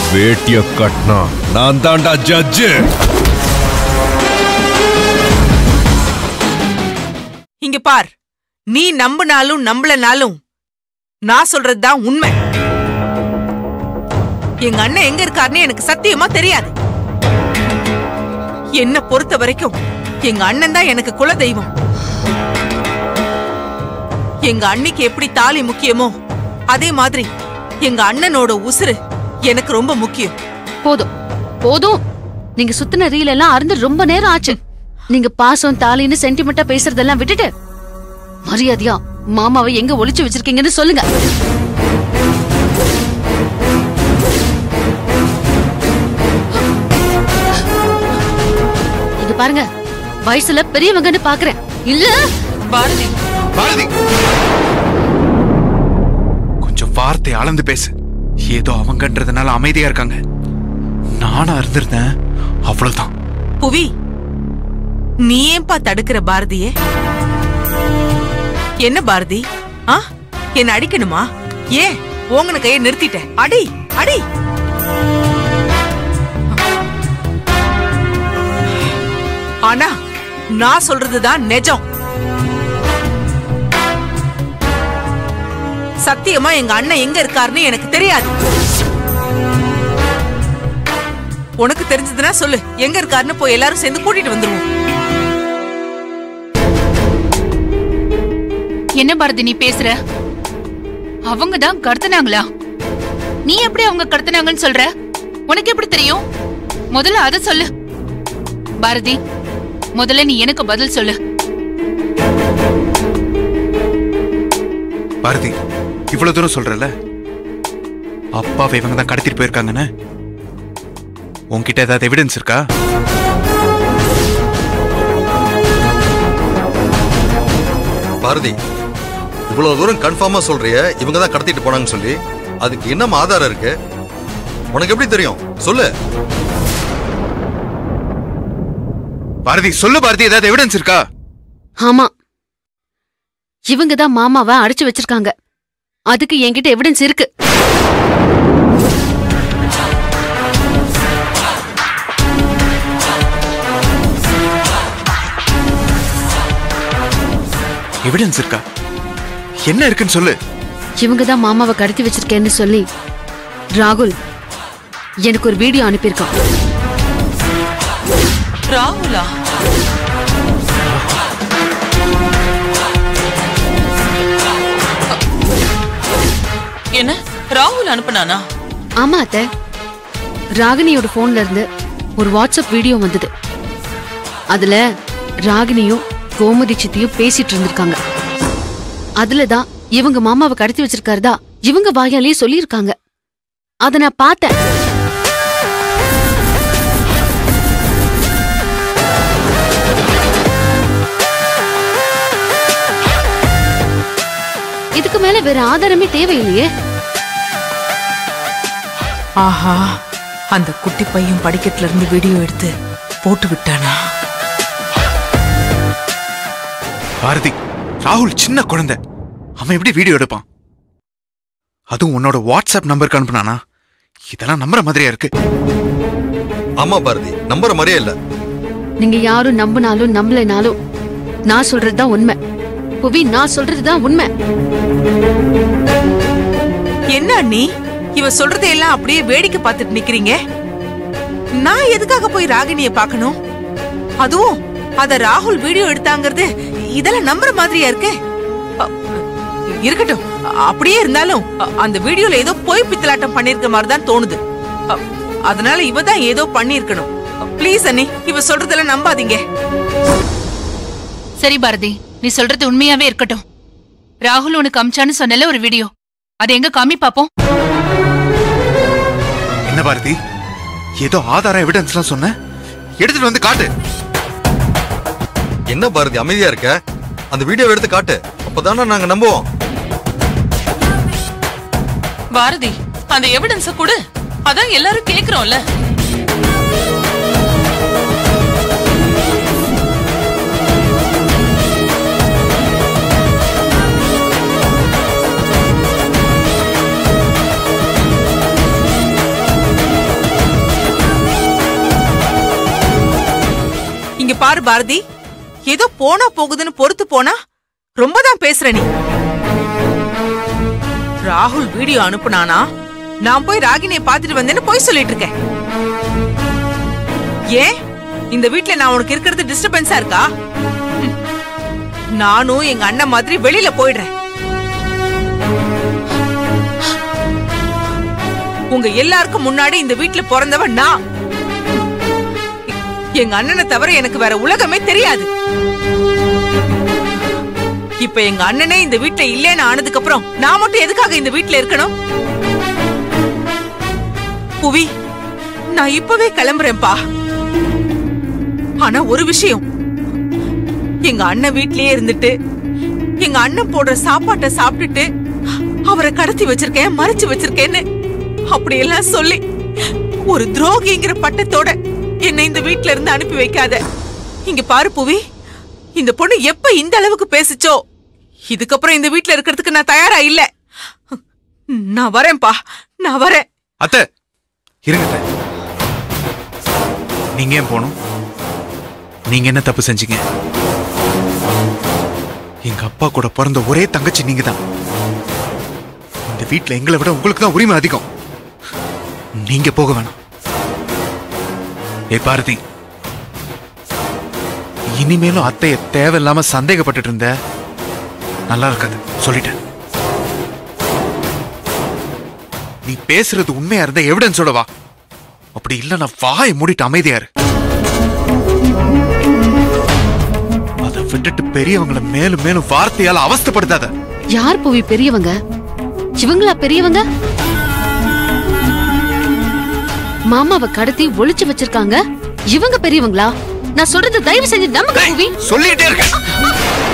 வேட்டிய கட்டினா நான் தான்டா ஜட்ஜு இங்க பார் நீ நம்பினாலும் நம்பலனாலும் நான் சொல்றதுதான் உண்மை எங்க அண்ணன் எங்க இருக்காருன்னு எனக்கு சத்தியமா தெரியாது என்ன பொறுத்த வரைக்கும் எங்க அண்ணன் தான் எனக்கு குல தெய்வம் எங்க அண்ணிக்கு எப்படி தாலி முக்கியமோ அதே மாதிரி எங்க அண்ணனோட உசுரு எனக்கு ரொம்ப முக்கியம் போதும் போதும் நீங்க சுத்தின ரீல் எல்லாம் அருந்து ரொம்ப நேரம் ஆச்சு நீங்க பாசம் தாலின்னு சென்டிமெண்டா பேசுறதெல்லாம் விட்டுட்டு மரியாதையா மாமாவை எங்க ஒளிச்சு வச்சிருக்கீங்கன்னு சொல்லுங்க இங்க பாருங்க வயசுல பெரியவங்கன்னு பாக்குறேன் இல்ல பாரதி பாரதி கொஞ்சம் வார்த்தை அளந்து பேசு ஏதோ அவங்கன்றதுனால அமைதியா இருக்காங்க நானா இருந்திருந்தேன் அவ்வளவுதான் புவி நீ ஏன்பா தடுக்கிற பாரதியே என்ன பாரதி ஆ என்ன அடிக்கணுமா ஏன் ஓங்கன கையை நிறுத்திட்ட அடி அடி ஆனா நான் சொல்றதுதான் நிஜம் சத்தியமா எங்க அண்ணன் எங்க இருக்காருன்னு எனக்கு தெரியாது உனக்கு தெரிஞ்சதுன்னா சொல்லு எங்க இருக்காருன்னு போய் எல்லாரும் சேர்ந்து கூட்டிட்டு வந்துருவோம் என்ன பாரதி நீ பேசுற அவங்க தான் கடத்தினாங்களா நீ எப்படி அவங்க கடத்தினாங்கன்னு சொல்ற உனக்கு எப்படி தெரியும் முதல்ல அத சொல்லு பாரதி முதல்ல நீ எனக்கு பதில் சொல்லு பாரதி இவ்வளவு தூரம் சொல்றல அப்பாவை இவங்க தான் கடத்திட்டு போயிருக்காங்கன்னு உன்கிட்ட ஏதாவது எவிடன்ஸ் இருக்கா பாரதி இவ்வளவு தூரம் கன்ஃபார்மா சொல்றிய இவங்க தான் கடத்திட்டு போனாங்கன்னு சொல்லி அதுக்கு என்ன ஆதாரம் இருக்கு உனக்கு எப்படி தெரியும் சொல்லு பாரதி சொல்லு பாரதி ஏதாவது எவிடன்ஸ் இருக்கா ஆமா இவங்க தான் மாமாவை அடைச்சு வச்சிருக்காங்க அதுக்கு என்கிட்ட எவிடன்ஸ் இருக்கு எவிடன்ஸ் இருக்கா என்ன இருக்குன்னு சொல்லு இவங்க தான் மாமாவை கடத்தி வச்சிருக்கேன்னு சொல்லி ராகுல் எனக்கு ஒரு வீடியோ அனுப்பியிருக்கான் ராகுலா என்ன ராகுல் அனுப்புனானா ஆமா அத்தை ராகினியோட போன்ல இருந்து ஒரு வாட்ஸ்அப் வீடியோ வந்தது அதுல ராகினியும் கோமதி சித்தியும் பேசிட்டு இருந்திருக்காங்க அதுலதான் இவங்க மாமாவை கடத்தி வச்சிருக்காருதா இவங்க வாயாலேயே சொல்லியிருக்காங்க அத நான் பார்த்தேன் இதுக்கு மேல வேற ஆதாரமே தேவையில்லையே ஆஹா அந்த குட்டி பையன் படிக்கட்டுல இருந்து வீடியோ எடுத்து போட்டு விட்டானா பாரதி ராகுல் சின்ன குழந்தை அவன் எப்படி வீடியோ எடுப்பான் அதுவும் உன்னோட வாட்ஸ்அப் நம்பருக்கு அனுப்புனானா இதெல்லாம் நம்புற மாதிரியா இருக்கு ஆமா பாரதி நம்புற மாதிரியே இல்ல நீங்க யாரும் நம்பினாலும் நம்பலைனாலும் நான் சொல்றதுதான் உண்மை புவி நான் சொல்றதுதான் உண்மை என்ன நீ இவ சொல்றதையெல்லாம் அப்படியே வேடிக்கை பார்த்துட்டு நிக்கிறீங்க நான் எதுக்காக போய் ராகினிய பார்க்கணும் அதுவும் அத ராகுல் வீடியோ எடுத்தாங்கிறது இதெல்லாம் நம்புற மாதிரியா இருக்கு அ, இருக்கட்டும் அப்படியே இருந்தாலும் அ, அந்த வீடியோல ஏதோ பொய் பித்தலாட்டம் பண்ணிருக்க மாதிரி தான் தோணுது அ, அதனால இவ தான் ஏதோ பண்ணிருக்கணும் ப்ளீஸ் அண்ணி இவ சொல்றதெல்லாம் நம்பாதீங்க சரி பாரதி நீ சொல்றது உண்மையாவே இருக்கட்டும் ராகுல் உனக்கு அமிச்சான்னு சொன்னல ஒரு வீடியோ அதை எங்க காமி பாப்போம் என்ன பாரதி ஏதோ ஆதாரம் எவிடன்ஸ்லாம் சொன்ன எடுத்துட்டு வந்து காட்டு என்ன பாரதி அமைதியா இருக்க அந்த வீடியோ எடுத்து காட்டு அப்பதானே நாங்க நம்புவோம் பாரதி அந்த எவிடன்ஸ கூட அதான் எல்லாரும் கேக்குறோம்ல இங்க பாரு பாரதி ஏதோ போனா போகுதுன்னு பொறுத்து போனா ரொம்ப தான் பேசுற நீ ராகுல் வீடியோ அனுப்புனானா நான் போய் ராகினியை பார்த்துட்டு வந்தேன்னு போய் சொல்லிட்டு இருக்கேன் ஏன் இந்த வீட்ல நான் உனக்கு இருக்கிறது டிஸ்டர்பன்ஸா இருக்கா ம். நானும் எங்க அண்ணன் மாதிரி வெளியில போயிடுறேன் உங்க எல்லாருக்கும் முன்னாடி இந்த வீட்ல பிறந்தவன் நான் எங்க அண்ணனை தவிர எனக்கு வேற உலகமே தெரியாது இப்ப எங்க அண்ணனே இந்த வீட்ல இல்லேன்னு ஆனதுக்கு அப்புறம் நான் மட்டும் எதுக்காக இந்த வீட்ல இருக்கணும் புவி நான் இப்பவே கிளம்புறேன்ப்பா ஆனா ஒரு விஷயம் எங்க அண்ணன் வீட்லயே இருந்துட்டு எங்க அண்ணன் போடுற சாப்பாட்டை சாப்பிட்டுட்டு அவரை கடத்தி வச்சிருக்கேன் மறைச்சு வச்சிருக்கேன்னு அப்படியெல்லாம் சொல்லி ஒரு துரோகிங்கிற பட்டத்தோட என்னை இந்த வீட்ல இருந்து அனுப்பி வைக்காத இங்க பாரு புவி இந்த பொண்ணு எப்ப இந்த அளவுக்கு பேசுச்சோ இதுக்கப்புறம் இந்த வீட்ல இருக்கிறதுக்கு நான் தயாரா இல்ல நான் வரேன்ப்பா நான் வரேன் அத்தை இருங்க அத்தை. நீங்க ஏன் போகணும் நீங்க என்ன தப்பு செஞ்சீங்க எங்க அப்பா கூட பிறந்த ஒரே தங்கச்சி நீங்க தான் இந்த வீட்ல எங்களை விட உங்களுக்கு தான் உரிமை அதிகம் நீங்க போக வேணாம் ஏ பாரதி இனிமேலும் அத்தைய தேவையில்லாம சந்தேகப்பட்டுட்டு இருந்த நல்லா இருக்காது சொல்லிட்டேன் நீ பேசுறது உண்மையா இருந்தா எவிடன்ஸோட வா அப்படி இல்ல நான் வாயை மூடிட்டு அமைதியா இரு அதை விட்டுட்டு பெரியவங்களை மேலும் மேலும் வார்த்தையால அவஸ்தைப்படுத்தாத யார் புவி பெரியவங்க இவங்களா பெரியவங்க மாமாவை கடத்தி ஒளிச்சு வச்சிருக்காங்க இவங்க பெரியவங்களா நான் சொல்றது தயவு செஞ்சு நம்புங்க புவி சொல்லிட்டே இருக்க